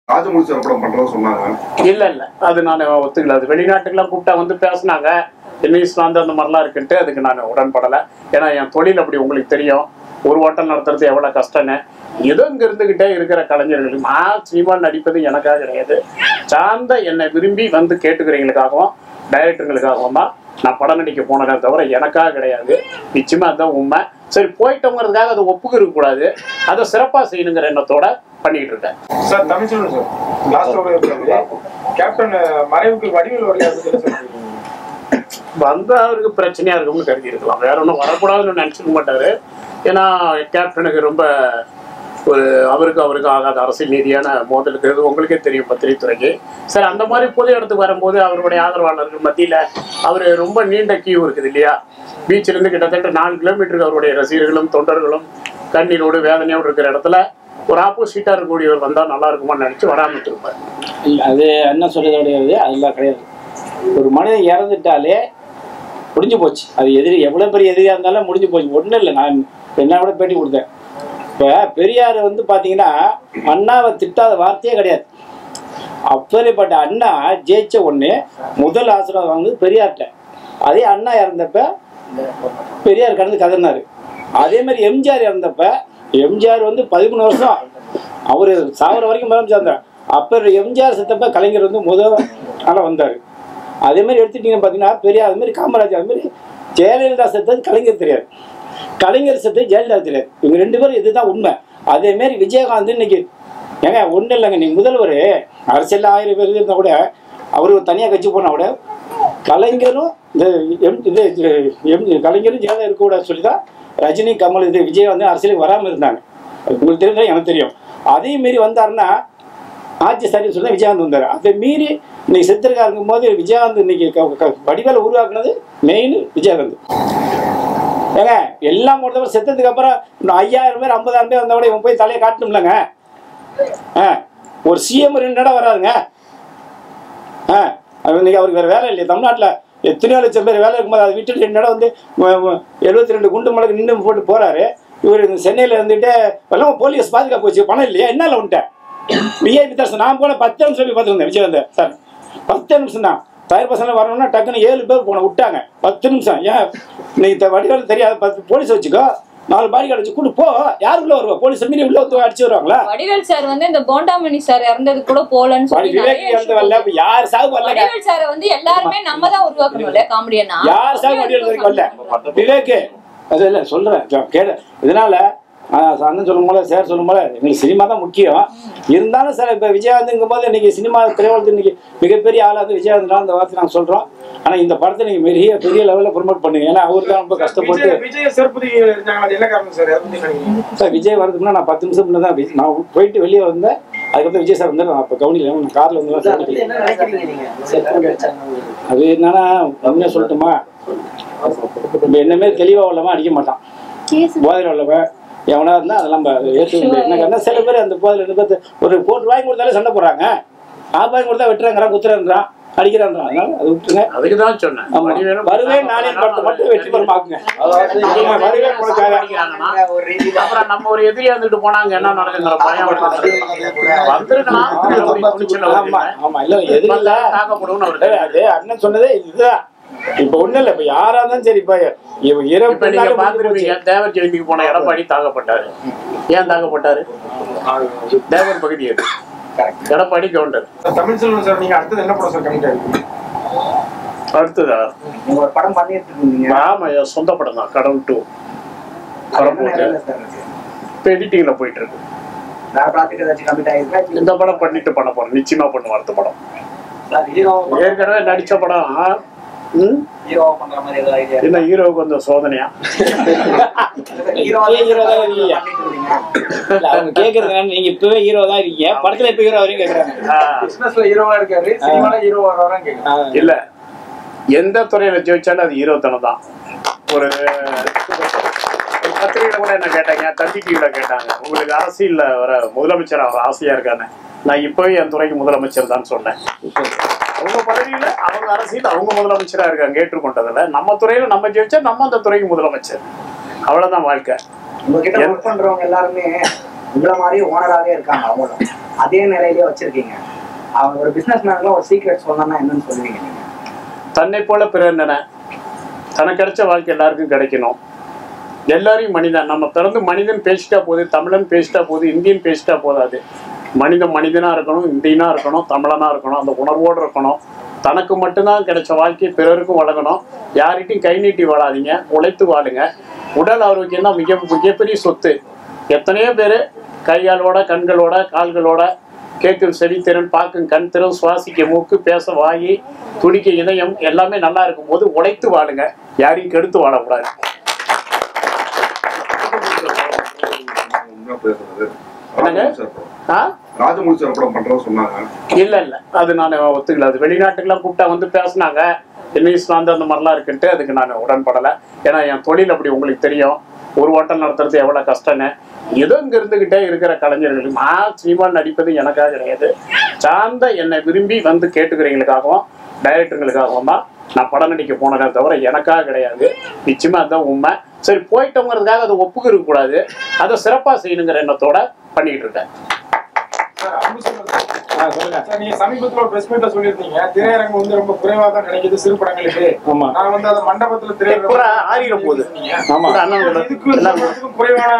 ராஜமூர்த்தி திரைப்படம் பண்றோம் சொன்னாங்க இல்ல இல்ல அது நான் ஒத்துக்கல அது வெளிநாட்டுக்கெல்லாம் கூப்பிட்டா வந்து பேசுனாங்க இங்கிலீஷ்ல வந்து அந்த மாதிரிலாம் இருக்குன்ட்டு அதுக்கு நான் உடன்படலை ஏன்னா என் தொழில் அப்படி உங்களுக்கு தெரியும் ஒரு ஹோட்டல் நடத்துறது எவ்வளவு கஷ்டம்னு ஏதோ இங்க இருந்துகிட்டே இருக்கிற கலைஞர்கள் நான் சினிமா நடிப்பது எனக்காக கிடையாது சார்ந்த என்னை விரும்பி வந்து கேட்டுக்கிறவங்களுக்காகவும் டைரக்டர்களுக்காகவும் தான் நான் படம் நடிக்க போனதே தவிர எனக்காக கிடையாது நிச்சயமா அதுதான் உண்மை சரி போயிட்டோங்கிறதுக்காக அதை ஒப்புக்கிற கூடாது அதை சிறப்பா செய்யணுங்கிற எண்ணத்தோட பண்ணிட்டு இருக்கேன் சார் தமிழ் சொல்லுங்க சார் லாஸ்ட் ஒரு கேப்டன் மறைவுக்கு வடிவில் வரையாது சார் வந்தா அவருக்கு பிரச்சனையா இருக்கும்னு கருதி இருக்கலாம் வேற ஒன்றும் வரக்கூடாதுன்னு நினைச்சிக்க மாட்டாரு ஏன்னா கேப்டனுக்கு ரொம்ப ஒரு அவருக்கு அவருக்கு ஆகாத அரசியல் நீதியான மோதல் இருக்கிறது உங்களுக்கே தெரியும் பத்திரிகைத்துறைக்கு சரி அந்த மாதிரி பொது இடத்துக்கு வரும்போது அவருடைய ஆதரவாளர்கள் மத்தியில அவர் ரொம்ப நீண்ட கியூ இருக்குது இல்லையா பீச்சில் இருந்து கிட்டத்தட்ட நாலு கிலோமீட்டருக்கு அவருடைய ரசிகர்களும் தொண்டர்களும் கண்ணீரோடு வேதனையோடு இருக்கிற இடத்துல ஒரு ஆப்போசிட்டா இருக்கக்கூடியவர் வந்தா நல்லா இருக்குமான்னு நினைச்சு வராம இருப்பார் இல்ல, அது என்ன சொல்றதோடையது அதெல்லாம் கிடையாது ஒரு மனிதன் இறந்துட்டாலே முடிஞ்சு போச்சு அது எதிரி எவ்வளவு பெரிய எதிரியா இருந்தாலும் முடிஞ்சு போச்சு ஒண்ணும் இல்லை நான் என்ன கூட பேட்டி கொடுத்தேன் இப்ப பெரியார் வந்து பாத்தீங்கன்னா அண்ணாவை திட்டாத வார்த்தையே கிடையாது அப்படிப்பட்ட அண்ணா ஜெயிச்ச ஒண்ணு முதல் ஆசீர்வாதம் வாங்குது பெரியார்கிட்ட அதே அண்ணா இறந்தப்ப பெரியார் கடந்து கதறினாரு அதே மாதிரி எம்ஜிஆர் இறந்தப்ப எம்ஜிஆர் வந்து பதிமூணு வருஷம் அவரு சாவர வரைக்கும் முதலமைச்சர் இருந்தார் அப்ப எம்ஜிஆர் செத்தப்ப கலைஞர் வந்து முதல் ஆளா வந்தாரு அதே மாதிரி எடுத்துட்டீங்க பார்த்தீங்கன்னா பெரியார் அது மாதிரி காமராஜர் அது மாதிரி ஜெயலலிதா செத்தது கலைஞர் தெரியாது கலைஞர் செத்தது ஜெயலலிதா தெரியாது இவங்க ரெண்டு பேரும் இதுதான் உண்மை அதே மாதிரி விஜயகாந்த் இன்னைக்கு ஏங்க ஒன்றும் இல்லைங்க நீ முதல்வர் அரசியல் ஆயிரம் பேர் இருந்தால் கூட அவர் தனியாக கட்சி போனால் கூட கலைஞரும் இந்த எம் இது எம் கலைஞரும் ஜெயலலிதா இருக்கக்கூடாது சொல்லி தான் ரஜினி கமல் இது விஜய் வந்து அரசியலுக்கு வராமல் இருந்தாங்க அது உங்களுக்கு தெரிஞ்சா எனக்கு தெரியும் அதே மீறி வந்தாருன்னா ஆட்சி சரின்னு சொல்லி தான் விஜயகாந்த் வந்தார் அதை மீறி இன்னைக்கு செத்துருக்கா இருக்கும்போது விஜயகாந்த் இன்னைக்கு க- க- வடிவேல உருவாக்குனது மெயின் விஜயகாந்த் ஏங்க எல்லாம் கொடுத்தவரை செத்ததுக்கு அப்புறம் இன்னும் ஐயாயிரம் பேர் ஐம்பதாயிரம் பேர் வந்தா கூட இவன் போய் தலையை காட்டணும்லங்க ஆ ஒரு சிஎம் ரெண்டு இடம் வராதுங்க ஆ அது இன்னைக்கு அவருக்கு வேறு வேலை இல்லையா தமிழ்நாட்டில் எத்தனையோ லட்சம் பேர் வேலை இருக்கும்போது அதை விட்டுட்டு ரெண்டு இடம் வந்து எழுபத்தி ரெண்டு குண்டு மலைக்கு நின்று போட்டு போறாரு இவர் சென்னையில் இருந்துட்டு எல்லாம் போலீஸ் பாதுகாப்பு வச்சு பணம் இல்லையா என்னால வந்துட்டேன் விஐபி தர்சன் நான் போன பத்து நிமிஷம் போய் பார்த்துருந்தேன் விஜயகாந்த் சார் பத்து நிமிஷம் தான் தயார் பசங்க வரணும்னா டக்குன்னு ஏழு பேர் போன விட்டாங்க பத்து நிமிஷம் ஏன் இன்னைக்கு இந்த வடிவேல் தெரியாது பத்து போலீஸ் வச்சுக்கோ நாலு பாடி அடிச்சு கூட்டு போ யாருக்குள்ள வருவா போலீஸ் மீறி உள்ள வந்து அடிச்சு வருவாங்களா வடிவேல் சார் வந்து இந்த போண்டாமணி சார் இறந்தது கூட போலன்னு பாடி சொல்லி விவேக் நிறைய இறந்து வரல இப்ப யார் சாகு வரல வடிவேல் சாரை வந்து எல்லாருமே நம்ம தான் உருவாக்கணும்ல காமெடியனா யார் சார் வடிவேல் வரைக்கும் வரல விவேக் அது இல்லை சொல்றேன் ஜா- கேளு இதனால ஆ, அண்ணன் சொல்லும் போல சார் சொல்லும் போல எங்களுக்கு சினிமா தான் முக்கியம் இருந்தாலும் சார் இப்போ விஜயகாந்துங்கும் போது இன்னைக்கு சினிமா திரையுலகத்தில் இன்னைக்கு மிகப்பெரிய ஆளா வந்து விஜயகாந்த் அந்த வார்த்தை நாங்கள் சொல்றோம் ஆனா இந்த படத்தை நீங்க பெரிய பெரிய லெவலில் ப்ரொமோட் பண்ணுங்க ஏன்னா அவரு தான் ரொம்ப கஷ்டப்பட்டு விஜய் விஜய் சிறப்பு இருந்தாங்க அது என்ன காரணம் சார் அதை பத்தி நினைக்கிறீங்க சார் விஜய் வரதுக்கு முன்னாடி நான் பத்து நிமிஷம் முன்னே தான் வி- நான் போயிட்டு வெளியே வந்தேன் அதுக்கப்புறம் விஜய் சார் வந்தார் நான் அப்போ கவனிக்கல நான் காரில் வந்து தான் கவனிக்கல. என்ன நினைக்கிறீங்க நீங்க அது என்னன்னா உண்மையா சொல்லட்டுமா இப்ப என்னமே தெளிவா உள்ளவன் அடிக்க மாட்டான் போதையில் உள்ளவன் எவனா இருந்தா அதெல்லாம் ப- ஏத்துக்க முடியாது என்ன காரணம் சில பேர் அந்த போதையில் இருந்து பார்த்து ஒரு போட்டு வாங்கி கொடுத்தாலே சண்டை போடுறாங்க ஆப் வாங்கி கொடுத்தா வெட்டுறாங்கிறான் குத்துறான்றான் அடிக்கிறான்றான் அதனால அதை விட்டுருங்க அதுக்கு தான் சொன்னேன் ஆமா. வடிவேலும் வருவேன் நானே படத்தை மட்டும் வெற்றி பெறமாக்குங்க நீங்க வருவேன் உனக்காக அடிக்கிறாங்கன்னா, ஒரு ரீதியில அப்புறம் நம்ம ஒரு எதிரியா இருந்துட்டு போனாங்க என்ன நடக்குங்கிற பயம் வந்திருக்கலாம் அப்படி துணிச்சல ஆமா வருவீங்க. ஆமா இல்ல எதுவும் இல்ல தாக்கப்படும்னு அவர் ஏய், அது அண்ணன் சொன்னதே இதுதான் இப்ப ஒண்ணு இல்ல இப்ப யாரா இருந்தாலும் சரி இப்ப இவ இரவு இப்ப நீங்க நாள் முடிஞ்சு பாத்துருப்பீங்க தேவர் ஜெயந்திக்கு போன எடப்பாடி தாக்கப்பட்டாரு ஏன் தாக்கப்பட்டாரு தேவர் பகுதி அது எடப்பாடி கவுண்டர் சார், தமிழ் செல்வன் சார் நீங்க அடுத்தது என்ன படம் சார் கமிட் ஆகிருக்கீங்க அடுத்ததா நீங்க ஒரு படம் பண்ணிட்டு இருக்கீங்க ஆமா என் சொந்த படம் தான் கடவுள் டூ அது என்ன வரப்போகுது நிலையில சார் இருக்கு? இப்ப எடிட்டிங்ல போயிட்டு இருக்கு வேற படத்துக்கு ஏதாச்சும் கமிட் ஆயிருக்கா இந்த படம் பண்ணிட்டு பண்ண போறேன் நிச்சயமா பண்ணுவோம் அடுத்த படம் சார் ஹீரோ ஏற்கனவே நடிச்ச படம் ஆ? ம்? ஹீரோ பண்ற மாதிரி ஏதாவது ஐடியா என்ன ஹீரோவுக்கு கொஞ்சம் சோதனையா ஹீரோ ஹீரோ தான் இருக்கீங்க. பண்ணிட்டு இருக்கீங்க இல்ல, அவங்க கேக்குறது என்னன்னா, நீங்க இப்பவே ஹீரோ தான் இருக்கீங்க படத்துல இப்ப ஹீரோ வரையும் கேக்குறாங்க ஆ, பிசினஸ்ல ஹீரோவா இருக்காரு சினிமால ஹீரோ வர்றாரான்னு கேக்குறேன் ஆ, இல்ல எந்த துறையில ஜெயிச்சாலும் அது ஹீரோத்தனம் தான் ஒரு ஒரு பத்திரிகையில கூட என்ன கேட்டாங்க தந்தி டிவியில கேட்டாங்க உங்களுக்கு அரசியல்ல வர முதலமைச்சர் அவர் ஆசையா இருக்கானே நான் இப்பவே என் துறைக்கு முதலமைச்சர் தான் சொன்னேன் அவங்க பதவியில அவங்க அரசியல் அவங்க முதலமைச்சரா இருக்காங்க ஏற்றுக்கொண்டதுல நம்ம துறையில நம்ம ஜெயிச்சா நம்ம அந்த துறைக்கு முதலமைச்சர் அவ்வளவுதான் வாழ்க்கை உங்ககிட்ட ஒர்க் பண்றவங்க எல்லாருமே உங்களை மாதிரி ஓனராவே இருக்காங்க அவங்களும் அதே நிலையிலேயே வச்சிருக்கீங்க அவங்க ஒரு பிசினஸ் மேன்லாம் ஒரு சீக்ரெட் சொன்னா என்னன்னு சொல்லுவீங்க நீங்க தன்னை போல பிறர் நினை தனக்கு கிடைச்ச வாழ்க்கை எல்லாருக்கும் கிடைக்கணும் எல்லாரையும் மனிதன் நம்ம பிறந்து மனிதன் பேசிட்டா போகுது தமிழன் பேசிட்டா போகுது இந்தியன் பேசிட்டா போதாது மனிதன் மனிதனா இருக்கணும் இந்தியனா இருக்கணும் தமிழனா இருக்கணும் அந்த உணர்வோடு இருக்கணும் தனக்கு மட்டும்தான் கிடைச்ச வாழ்க்கையை பிறருக்கும் வழங்கணும் யார்கிட்டையும் கை நீட்டி வாழாதீங்க உழைத்து வாழுங்க உடல் ஆரோக்கியம் தான் மிக மிகப்பெரிய சொத்து எத்தனையோ பேர் கைகாலோட கண்களோட கால்களோட கேட்கும் செவித்திறன் பார்க்கும் கண் திறன் சுவாசிக்க மூக்கு பேச வாயி துடிக்க இதயம் எல்லாமே நல்லா இருக்கும்போது உழைத்து வாழுங்க யாரையும் கெடுத்து வாழக்கூடாது உண்மையா பேசுறது என்னங்க? ராஜமௌழி சார் படம். ஆ ராஜமௌழி சார் படம் பண்றோம் சொன்னாங்க இல்ல இல்ல அது நான் ஒத்துக்கல அது வெளிநாட்டுக்கெல்லாம் கூப்பிட்டா வந்து பேசுனாங்க இங்கிலீஷ்லாந்து அந்த மாதிரிலாம் இருக்குன்ட்டு அதுக்கு நான் உடன்படலை ஏன்னா என் தொழில் அப்படி உங்களுக்கு தெரியும் ஒரு ஹோட்டல் நடத்துறது எவ்வளவு கஷ்டம்னு ஏதோ இங்க இருந்துகிட்டே இருக்கிற கலைஞர்கள் நான் சினிமா நடிப்பது எனக்காக கிடையாது சார்ந்த என்னை விரும்பி வந்து கேட்டுக்கிறவங்களுக்காகவும் டைரக்டருங்களுக்காகவும் தான் நான் படம் நடிக்க போனதே தவிர எனக்காக கிடையாது நிச்சயமா அதுதான் உண்மை சரி போயிட்டோங்கிறதுக்காக அதை ஒப்புக்கிற கூடாது அதை சிறப்பா செய்யணுங்கிற எண்ணத்தோட பண்ணிட்டு இருக்கேன் சார், அன்பு செல்வன் ஆ சொல்லுங்க சார் நீங்க சமீபத்துல ஒரு பிரஸ் மீட்ல சொல்லியிருந்தீங்க திரையரங்கு வந்து ரொம்ப குறைவா தான் கிடைக்குது சிறு படங்களுக்கு ஆமா நான் வந்து அந்த மண்டபத்துல திரையரங்கு பூரா ஆறிட போகுது. சொன்னீங்க. ஆமா கூட அண்ணன் கூட இதுக்கும் எல்லாரும் இதுக்கும் குறைவான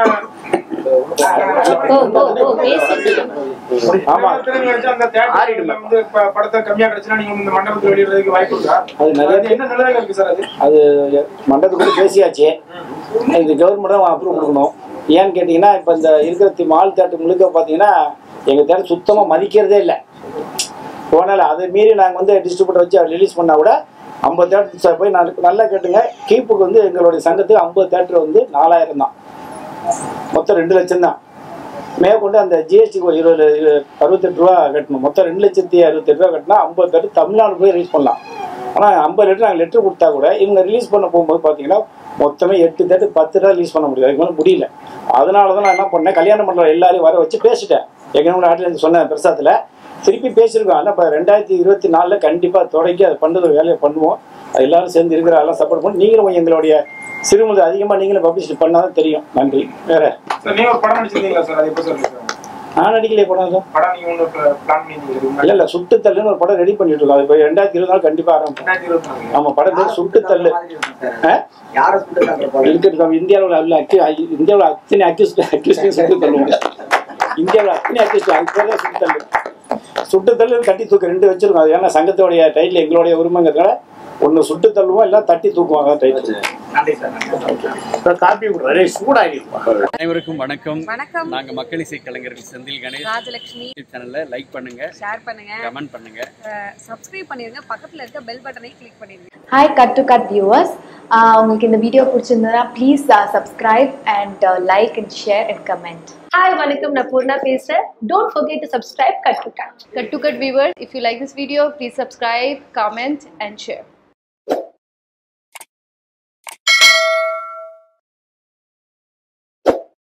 ஓ ஓ ஓ பேசி ஆமா. திரையரங்கு வச்சு அந்த ஆறிடுமே. தியேட்டர்ல வந்து ப- படத்தை கம்மியா கிடைச்சுன்னா நீங்க வந்து இந்த மண்டபத்துல வெளியிடுறதுக்கு வாய்ப்பு இருக்கா அது நிறைய அது என்ன நிலையில இருக்கு சார் அது அது மண்டபத்துக்குள்ள பேசியாச்சு இது கவர்மெண்ட் தான் அப்ரூவ் கொடுக்கணும் ஏன்னு கேட்டிங்கன்னா இப்போ இந்த இருக்கிற மால் தேட்டர் முழுக்க பார்த்தீங்கன்னா எங்கள் தேட்டர் சுத்தமாக மதிக்கிறதே இல்லை போனால அதை மீறி நாங்கள் வந்து டிஸ்ட்ரிபியூட்டர் வச்சு ரிலீஸ் பண்ணால் கூட ஐம்பது தேட்டர் போய் நான் நல்லா கேட்டுங்க கீப்புக்கு வந்து எங்களுடைய சங்கத்துக்கு ஐம்பது தேட்டர் வந்து நாலாயிரம் தான் மொத்தம் ரெண்டு லட்சம் தான் மேற்கொண்டு அந்த ஜிஎஸ்டி இருபது இரு- அறுபத்தெட்டு ரூபா கட்டணும் மொத்தம் ரெண்டு லட்சத்தி அறுபத்தெட்டு ரூபா கட்டினா ஐம்பது தேட்டர் தமிழ்நாடு போய் ரிலீஸ் பண்ணலாம் ஆனால் ஐம்பது லிட்டர் நாங்கள் லெட்டர் கொடுத்தா கூட இவங்க ரிலீஸ் பண்ண போகும்போது பார்த்தீங்கன்னா மொத்தமே எட்டு தேட்டர் பத்து ரூபா ரிலீஸ் பண்ண முடியாது அதுக்கு மேலே முடியல அதனால தான் நான் என்ன பண்ணேன் கல்யாண மண்டலம் எல்லாரையும் வர வச்சு பேசிட்டேன் எங்கள் நாட்டில் சொன்னேன் பிரசாத்தில் திருப்பி பேசியிருக்கோம் ஆனால் இப்போ ரெண்டாயிரத்தி இருபத்தி நாலில் கண்டிப்பாக தொடங்கி அதை பண்ணுற வேலையை பண்ணுவோம் அது எல்லாரும் சேர்ந்து இருக்கிற எல்லாம் சப்போர்ட் பண்ணி நீங்களும் எங்களுடைய சிறுமுறை அதிகமாக நீங்களும் பப்ளிஷ் பண்ணால் தான் தெரியும் நன்றி வேற சார் நீங்க ஒரு படம் நடிச்சிருந்தீங்களா சார் அது எப்போ சார் release ஆகும்? நான் நடிக்கலையே படம் தான் படம் நீங்க ஒன்று பிளான் பண்ணியிருந்தீங்க இல்ல இல்ல சுட்டுத்தள்ளுன்னு ஒரு படம் ரெடி பண்ணிட்டு இருக்கோம் அது இப்போ ரெண்டாயிரத்தி இருபது நாள் கண்டிப்பா ஆரம்பிக்கும் ரெண்டாயிரத்தி இருபத்தி நாலு ஆமா படம் பேர் சுட்டுத்தள்ளு ஆ? யார சுட்டு தள்ளுற போல இருக்கிறது நம்ம இந்தியாவில் உள்ள அக்யூ இந்தியாவில் அத்தனை அக்யூஸ்ட் அக்யூஸ்டையும் சுட்டு தள்ளுவோம் இந்தியாவில் அத்தனை அக்யூஸ்ட் அது பேர் தான் சுட்டு தள்ளு சுட்டு தள்ளு தட்டி தூக்கு ரெண்டு வச்சிருக்கோம் அது ஏன்னா சங்கத்தோடைய டைட்டில் எங்களுடைய உரிமைங்கிறதுனால ஒன்று சுட்டு தள்ளுவோம் இல்லை தட்டி தூக்குவோம் அதான் டைட்டில் நன்றி சார் நன்றி காப்பி விடுறேன் சூடாகிருப்பா அனைவருக்கும் வணக்கம் வணக்கம் நாங்க மக்கள் இசை கலைஞர்கள் செந்தில் கணேஷ் ராஜலட்சுமி யூடியூப் சேனல்ல லைக் பண்ணுங்க ஷேர் பண்ணுங்க கமெண்ட் பண்ணுங்க சப்ஸ்கிரைப் பண்ணிருங்க பக்கத்துல இருக்க பெல் பட்டனை கிளிக் பண்ணிருங்க hi cut to cut viewers உங்களுக்கு இந்த வீடியோ பிடிச்சிருந்ததுன்னா please subscribe and like and share and comment hi வணக்கம் நான் பூர்ணா பேசுறேன் don't forget to subscribe cut to cut Cut to cut viewers, if you like this video, please subscribe, comment and share.